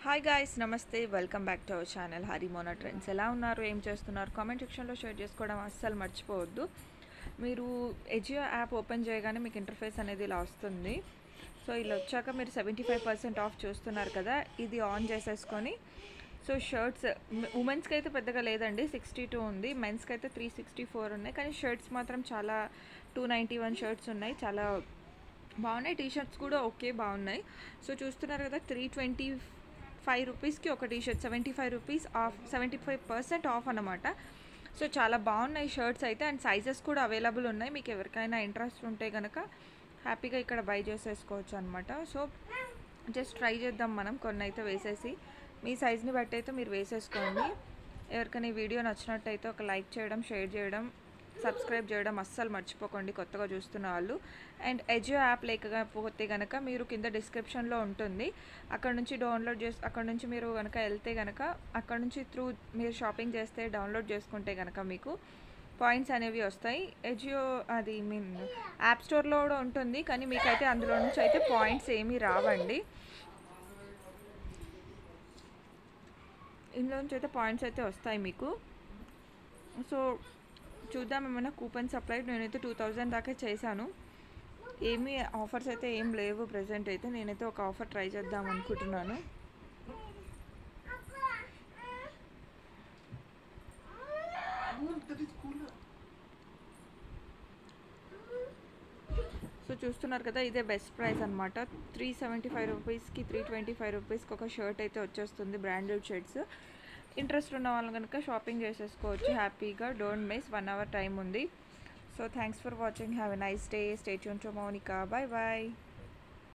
hi guys namaste welcome back to our channel Harimona trends ఎలా ఉన్నారు ఏం చేస్తున్నారు కామెంట్ సెక్షన్లో షేర్ చేసుకోవడం అస్సలు మర్చిపోవద్దు మీరు ఎజియో యాప్ ఓపెన్ చేయగానే మీకు ఇంటర్ఫేస్ అనేది ఇలా వస్తుంది సో ఇలా వచ్చాక మీరు సెవెంటీ ఫైవ్ పర్సెంట్ ఆఫ్ చూస్తున్నారు కదా ఇది ఆన్ చేసేసుకొని సో షర్ట్స్ ఉమెన్స్కి అయితే పెద్దగా లేదండి సిక్స్టీ టూ ఉంది మెన్స్కి అయితే త్రీ సిక్స్టీ ఫోర్ ఉన్నాయి కానీ షర్ట్స్ మాత్రం చాలా టూ నైంటీ వన్ షర్ట్స్ ఉన్నాయి చాలా బాగున్నాయి టీ షర్ట్స్ కూడా ఓకే బాగున్నాయి సో చూస్తున్నారు కదా త్రీ ట్వంటీ ఫైవ్ రూపీస్కి ఒక T shirt seventy five rupees off seventy five percent off అనమాట సో చాలా బాగున్నాయి షర్ట్స్ అయితే అండ్ సైజెస్ కూడా అవైలబుల్ ఉన్నాయి మీకు ఎవరికైనా ఇంట్రెస్ట్ ఉంటే కనుక హ్యాపీగా ఇక్కడ బై చేసేసుకోవచ్చు అనమాట సో జస్ట్ ట్రై చేద్దాం మనం కొన్ని అయితే వేసేసి మీ సైజ్ని బట్టి అయితే మీరు వేసేసుకోండి ఎవరికైనా ఈ వీడియో నచ్చినట్టయితే ఒక లైక్ చేయడం షేర్ చేయడం సబ్స్క్రైబ్ చేయడం అస్సలు మర్చిపోకండి కొత్తగా చూస్తున్న వాళ్ళు అండ్ ఎజియో యాప్ లేకపోతే కనుక మీరు కింద డిస్క్రిప్షన్లో ఉంటుంది అక్కడ నుంచి డౌన్లోడ్ చేసి అక్కడ నుంచి మీరు కనుక వెళ్తే కనుక అక్కడ నుంచి త్రూ మీరు షాపింగ్ చేస్తే డౌన్లోడ్ చేసుకుంటే కనుక మీకు పాయింట్స్ అనేవి వస్తాయి ఎజియో అది మీన్ యాప్ స్టోర్లో కూడా ఉంటుంది కానీ మీకైతే అందులో నుంచి అయితే పాయింట్స్ ఏమీ రావండి ఇందులో నుంచి అయితే పాయింట్స్ అయితే వస్తాయి మీకు సో చూద్దాం ఏమైనా కూపన్స్ అప్లై నేనైతే టూ థౌజండ్ దాకా చేశాను ఏమీ ఆఫర్స్ అయితే ఏం లేవు ప్రజెంట్ అయితే నేనైతే ఒక ఆఫర్ ట్రై చేద్దాం అనుకుంటున్నాను సో చూస్తున్నారు కదా ఇదే బెస్ట్ ప్రైస్ అనమాట త్రీ సెవెంటీ ఫైవ్ రూపీస్కి త్రీ ట్వంటీ ఫైవ్ రూపీస్కి ఒక షర్ట్ అయితే వచ్చేస్తుంది బ్రాండెడ్ షర్ట్స్ ఇంట్రెస్ట్ ఉన్న వాళ్ళు కనుక షాపింగ్ చేసేసుకోవచ్చు హ్యాపీగా don't miss one hour time ఉంది so thanks for watching have a nice day stay tune to Mounika bye bye